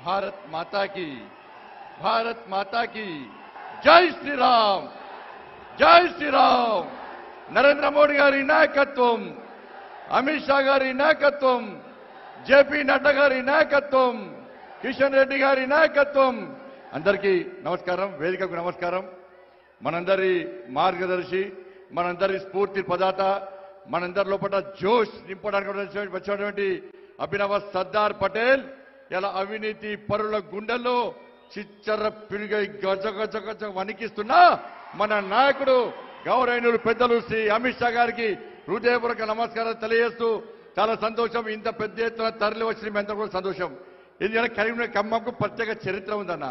భారత్ మాతా की భారత్ మాతా की జై శ్రీరామ్ జై శ్రీరామ్ నరేంద్ర మోడీ గారి నాయకత్వం అమిత్ షా గారి నాయకత్వం జేపీ నడ్డా గారి నాయకత్వం కిషన్ రెడ్డి గారి నాయకత్వం అందరికీ నమస్కారం వేదికకు నమస్కారం మనందరి మార్గదర్శి మనందరి స్ఫూర్తి పదాత మనందరి లోపల జోష్ నింపడానికి వచ్చే- వచ్చినటువంటి అభినవ సర్దార్ పటేల్ ఇలా అవినీతి పరుల గుండెల్లో చిచ్చర పిరుగై గజ గజ గజ వణికిస్తున్నా మన నాయకుడు గౌరవనీయులు పెద్దలు శ్రీ అమిత్ షా గారికి హృదయపూర్వక నమస్కారాలు తెలియజేస్తూ చాలా సంతోషం ఇంత పెద్ద ఎత్తున తరలి వచ్చిన మీ అందరూ కూడా సంతోషం ఎందుకంటే కరీంనగర్ ఖమ్మంకు ప్రత్యేక చరిత్ర ఉందన్న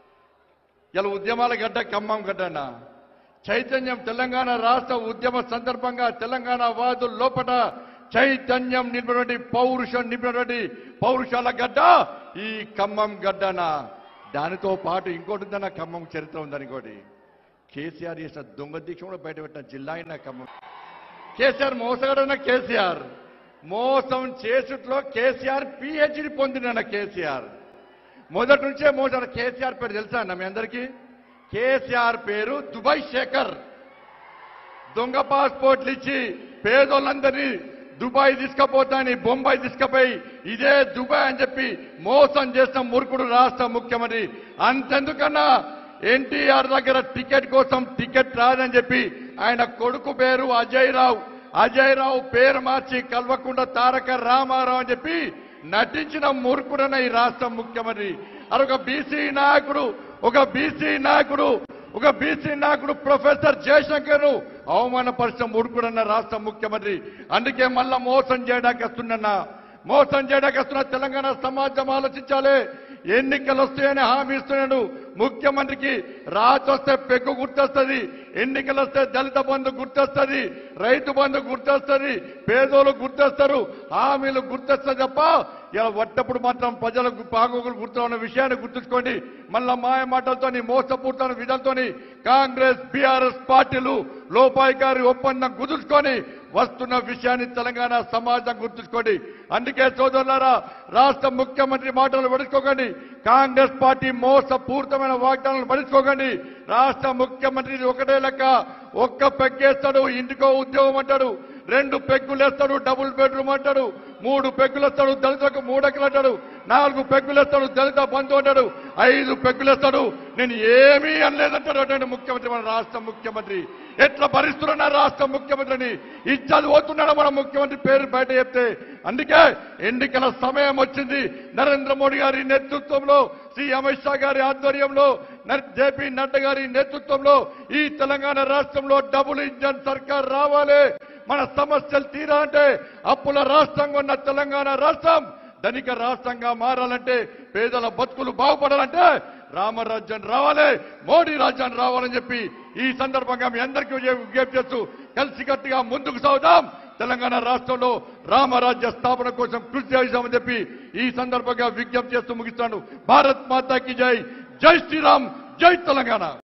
ఇలా ఉద్యమాల గడ్డ ఖమ్మం గడ్డ అన్న చైతన్యం తెలంగాణ రాష్ట్ర ఉద్యమ సందర్భంగా తెలంగాణ వాదుల లోపల చైతన్యం నింపినటువంటి పౌరుషం నింపినటువంటి పౌరుషాల గడ్డ ఈ ఖమ్మం గడ్డన దానితో పాటు ఇంకోటి ఉందన్న ఖమ్మం చరిత్ర ఉందని ఇంకోటి కేసీఆర్ చేసిన దొంగ దీక్ష కూడా బయటపెట్టిన జిల్లా అయిన ఖమ్మం కేసీఆర్ మోసగాడన్న కేసీఆర్ మోసం చేసుట్లో కేసీఆర్ పిహెచ్డి పొందిన కేసీఆర్ మొదటి నుంచే మోసం కేసీఆర్ పేరు తెలుసా అన్న మీ అందరికీ కేసీఆర్ పేరు దుబాయ్ శేఖర్ దొంగ పాస్పోర్ట్లు ఇచ్చి పేదోళ్ళందరినీ దుబాయ్ తీసుకపోతాని బొంబాయి తీసుకుపోయి ఇదే దుబాయ్ అని చెప్పి మోసం చేసిన మురుకుడు రాష్ట్ర ముఖ్యమంత్రి అంతెందుకన్నా ఎన్టీఆర్ దగ్గర టికెట్ కోసం టికెట్ రాదని చెప్పి ఆయన కొడుకు పేరు అజయ్ రావు అజయ్ రావు పేరు మార్చి కల్వకుండ తారక రామారావు అని చెప్పి నటించిన మూర్ఖుడన ఈ రాష్ట్ర ముఖ్యమంత్రి అది ఒక బీసీ నాయకుడు ఒక బీసీ నాయకుడు ఒక బీసీ నాయకుడు ప్రొఫెసర్ జయశంకర్ అవమానపరిచిన మూర్ఖుడన్న రాష్ట్ర ముఖ్యమంత్రి అందుకే మళ్ళా మోసం చేయడానికి వస్తున్నా మోసం చేయడానికి వస్తున్న తెలంగాణ సమాజం ఆలోచించాలి ఎన్నికలు వస్తాయని హామీ ఇస్తున్నాడు ముఖ్యమంత్రికి రాజొస్తే పెగ్గు గుర్తొస్తుంది ఎన్నికలు వస్తే దళిత బంధు గుర్తొస్తుంది రైతు బంధు గుర్తొస్తుంది పేదోళ్ళు గుర్తొస్తారు హామీలు గుర్తొస్తుంది తప్ప ఇలా వట్టప్పుడు మాత్రం ప్రజలకు బాగోగులు గుర్తున్న విషయాన్ని గుర్తుంచుకోండి మళ్ళా మాయ మాటలతోని మోసపూర్తన విధాలతోని కాంగ్రెస్ బీఆర్ఎస్ పార్టీలు లోపాయికారి ఒప్పందం కుదుర్చుకొని వస్తున్న విషయాన్ని తెలంగాణ సమాజం గుర్తుంచుకోండి అందుకే సోదరులారా రాష్ట్ర ముఖ్యమంత్రి మాటలు పడుచుకోకండి కాంగ్రెస్ పార్టీ మోసపూరితమైన వాగ్దానాలు పడుచుకోకండి రాష్ట్ర ముఖ్యమంత్రి ఒకటే లెక్క ఒక్క పెగ్గేస్తాడు ఇంటికో ఉద్యోగం అంటాడు రెండు పెగ్గులు వేస్తాడు డబుల్ బెడ్రూమ్ అంటాడు మూడు పెగ్గులు వేస్తాడు దళితులకు మూడెక్కలు అంటాడు నాలుగు పెగ్గులు వేస్తాడు దళిత బంధు అంటాడు ఐదు పెగ్గులు వేస్తాడు నేను ఏమీ అనలేదంటాడు అటువంటి ముఖ్యమంత్రి మన రాష్ట్ర ముఖ్యమంత్రి ఎట్లా భరిస్తున్నా రాష్ట్ర ముఖ్యమంత్రిని ఇచ్చాది పోతున్నాడు మన ముఖ్యమంత్రి పేరు బయట చెప్తే అందుకే ఎన్నికల సమయం వచ్చింది నరేంద్ర మోడీ గారి నేతృత్వంలో శ్రీ అమిత్ షా గారి ఆధ్వర్యంలో నర్- జేపీ నడ్డా గారి నేతృత్వంలో ఈ తెలంగాణ రాష్ట్రంలో డబుల్ ఇంజన్ సర్కార్ రావాలి మన సమస్యలు తీరా అంటే అప్పుల రాష్ట్రంగా ఉన్న తెలంగాణ రాష్ట్రం ధనిక రాష్ట్రంగా మారాలంటే పేదల బతుకులు బాగుపడాలంటే రామరాజ్యం రావాలి మోడీ రాజ్యం రావాలని చెప్పి ఈ సందర్భంగా మీ అందరికీ విజ్ఞప్తి చేస్తూ కలిసికట్టుగా ముందుకు సాగుదాం తెలంగాణ రాష్ట్రంలో రామరాజ్య స్థాపన కోసం కృషి చేశామని చెప్పి ఈ సందర్భంగా విజ్ఞప్తి చేస్తూ ముగిస్తాను భారత్ మాతాకి జై జై శ్రీరామ్ జై తెలంగాణ